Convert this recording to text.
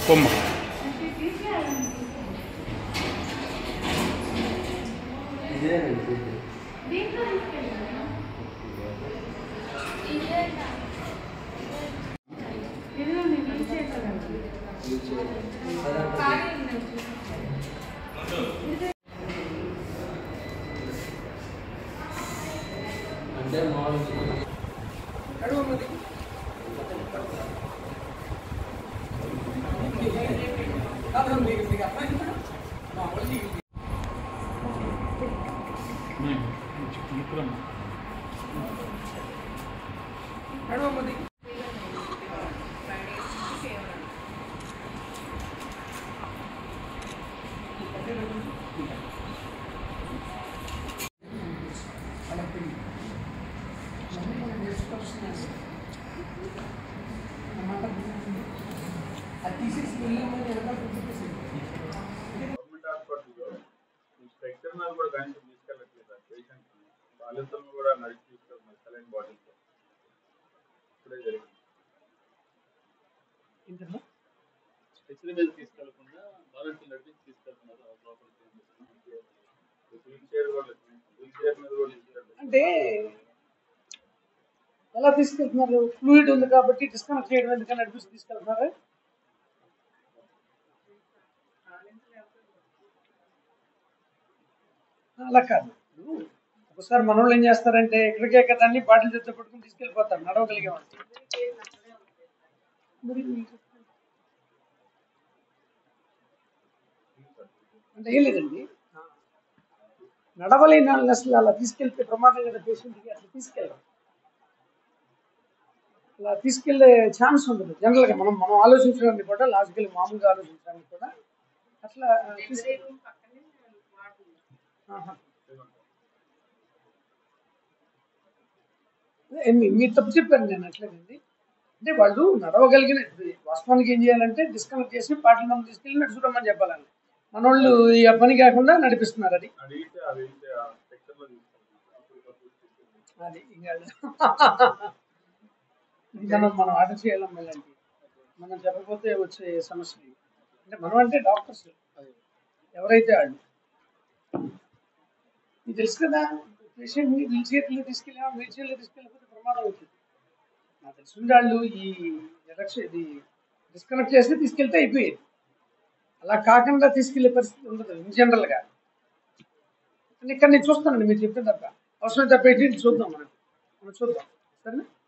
కొమ్మ అంటే మామూలు గవర్నమెంట్ హాస్పిటల్లో ఈ స్ట్రక్చర్ మీద కూడా కనీసం తీసుకెళ్ళట్లేదు పేషెంట్ బాలింతలను కూడా నడిచి తీసుకెళ్తున్నారు సెలైన్ బాటిల్తో ఇప్పుడే జరిగింది స్ట్రక్చర్ మీద తీసుకెళ్లకుండా బాలింతలు నడిచి తీసుకెళ్తున్నారు వీల్ చైర్ కూడా వీల్ చైర్ మీద కూడా తీసుకెళ్తారు అంటే ఎలా తీసుకెళ్తున్నారు ఫ్లూయిడ్ ఉంది కాబట్టి డిస్కనెక్ట్ చేయడం ఎందుకని నడిపిస్తూ తీసుకెళ్తున్నారు అలా కాదు ఇప్పుడు ఒకసారి మన వాళ్ళు ఏం చేస్తారంటే ఎక్కడికే కదా అన్ని బాటిల్ చేత పట్టుకుని తీసుకెళ్ళిపోతారు నడవగలిగే వాళ్ళు మరి అంటే ఏం లేదండి నడవలేని వాళ్ళని అసలు అలా తీసుకెళ్తే ప్రమాదం కదా పేషెంట్కి అట్లా తీసుకెళ్ళరు అలా తీసుకెళ్లే ఛాన్స్ ఉండదు జనరల్గా మనం మనం ఆలోచించడానికి కూడా లాజికల్ మామూలుగా ఆలోచించడానికి కూడా అట్లా తీసుకెళ్ళి ఆహా. అదే మీ- మీరు తప్పు చెప్పారు నేను అట్లేదండి అంటే వాళ్ళు నడవగలిగిన వాస్తవానికి ఏం చేయాలంటే డిస్కనెక్ట్ చేసి పాటలు మనం తీసుకెళ్ళి నడుచుకోమని చెప్పాలండి మన వాళ్ళు ఈ పని కాకుండా నడిపిస్తున్నారు అది అడిగితే ఆ వీల్ చైర్ ఆ స్ట్రక్చర్ లో తీసుకెళ్తారు అప్పటికప్పుడు తీసుకెళ్తారు. అది ఇంకా ఇది మనం మనం ఆర్డర్ చేయాలి మళ్ళీ మనం చెప్పకపోతే వచ్చే సమస్యలు అంటే మనం అంటే డాక్టర్స్ ఎవరైతే వాళ్ళు మీకు తెలుసు కదా పేషెంట్ని వీల్ చైర్లో తీసుకెళ్ళాం వీల్ చైర్లో తీసుకెళ్ళకపోతే ప్రమాదం అవుతుంది నాకు తెలిసిన వాళ్ళు ఈ ఎలక్షన్ ఇది డిస్కనెక్ట్ చేస్తే తీసుకెళ్తే అయిపోయేది అలా కాకుండా తీసుకెళ్లే పరిస్థితి ఉండదు ఇన్ జనరల్గా అంటే ఇక్కడ నేను చూస్తానండి మీరు చెప్పిన తప్ప అవసరమైతే పేషెంట్ చూద్దాం మనం మనం చూద్దాం సరేనా